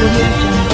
audio jungle.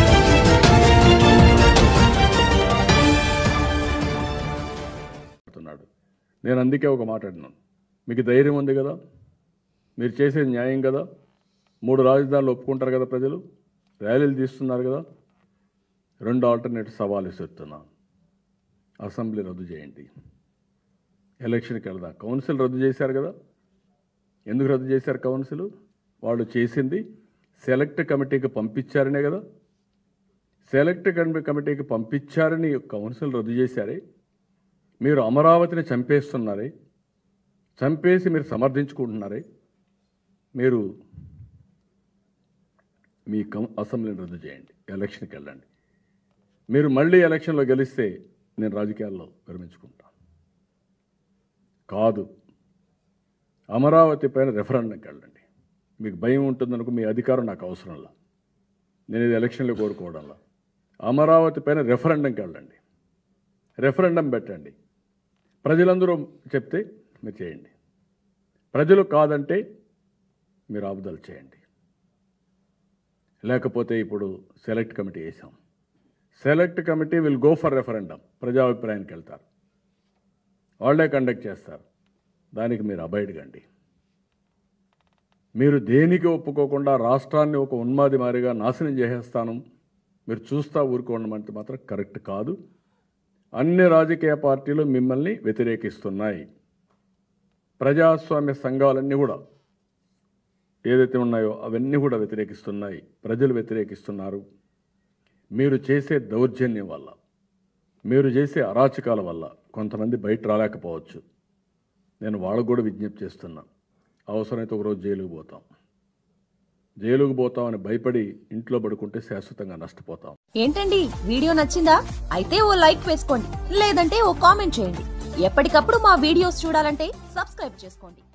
మాట్లాడుతున్నాడు నేను అందుకే ఒక మాట అడినాను మీకు ధైర్యం ఉంది కదా మీరు చేసేది న్యాయం కదా మూడు రాజధానులు ఒప్పుకుంటారు కదా ప్రజలు ర్యాలీలు తీస్తున్నారు కదా రెండు ఆల్టర్నేట్ సవాలు ఇస్తున్నాను అసెంబ్లీ రద్దు చేయండి ఎలక్షన్కి వెళ్దాం కౌన్సిల్ రద్దు చేశారు కదా ఎందుకు రద్దు చేశారు కౌన్సిల్ వాళ్ళు చేసింది సెలెక్ట్ కమిటీకి పంపించారనే కదా సెలెక్ట్ కమి- కమిటీకి పంపించారని కౌన్సిల్ రద్దు చేశారే మీరు అమరావతిని చంపేస్తున్నారే చంపేసి మీరు సమర్థించుకుంటున్నారే మీరు మీ కం అసెంబ్లీని రద్దు చేయండి ఎలక్షన్కి వెళ్ళండి మీరు మళ్ళీ ఎలక్షన్లో గెలిస్తే నేను రాజకీయాల్లో విరమించుకుంటాను కాదు అమరావతి పైన రెఫరెండంకి వెళ్ళండి మీకు భయం ఉంటుందనుకో మీ అధికారం నాకు అవసరంలా నేను ఇది ఎలక్షన్లో కోరుకోవడంలా అమరావతి పైన రెఫరెండంకి వెళ్ళండి రెఫరెండం పెట్టండి ప్రజలందరూ చెప్తే మీరు చేయండి ప్రజలు కాదంటే మీరు ఆపుదల చేయండి లేకపోతే ఇప్పుడు సెలెక్ట్ కమిటీ వేసాం select committee will go for referendum ప్రజాభిప్రాయానికి వెళ్తారు వాళ్ళే కండక్ట్ చేస్తారు దానికి మీరు అబైడ్ కండి మీరు దేనికి ఒప్పుకోకుండా రాష్ట్రాన్ని ఒక ఉన్మాది మారిగా నాశనం చేసేస్తాను మీరు చూస్తా ఊరుకోవడం మాత్రం కరెక్ట్ కాదు అన్ని రాజకీయ పార్టీలు మిమ్మల్ని వ్యతిరేకిస్తున్నాయి ప్రజాస్వామ్య సంఘాలన్నీ కూడా ఏదైతే ఉన్నాయో అవన్నీ కూడా వ్యతిరేకిస్తున్నాయి ప్రజలు వ్యతిరేకిస్తున్నారు మీరు చేసే దౌర్జన్యం వల్ల మీరు చేసే అరాచకాల వల్ల కొంతమంది బయట రాలేకపోవచ్చు నేను వాళ్ళకు కూడా విజ్ఞప్తి చేస్తున్నా అవసరమైతే ఒకరోజు జైలుకు పోతాం జైలుకు పోతామని భయపడి ఇంట్లో పడుకుంటే శాశ్వతంగా నష్టపోతాం ఏంటండి వీడియో నచ్చిందా అయితే ఓ లైక్ వేసుకోండి లేదంటే ఓ కామెంట్ చేయండి ఎప్పటికప్పుడు మా వీడియోస్ చూడాలంటే సబ్స్క్రైబ్ చేసుకోండి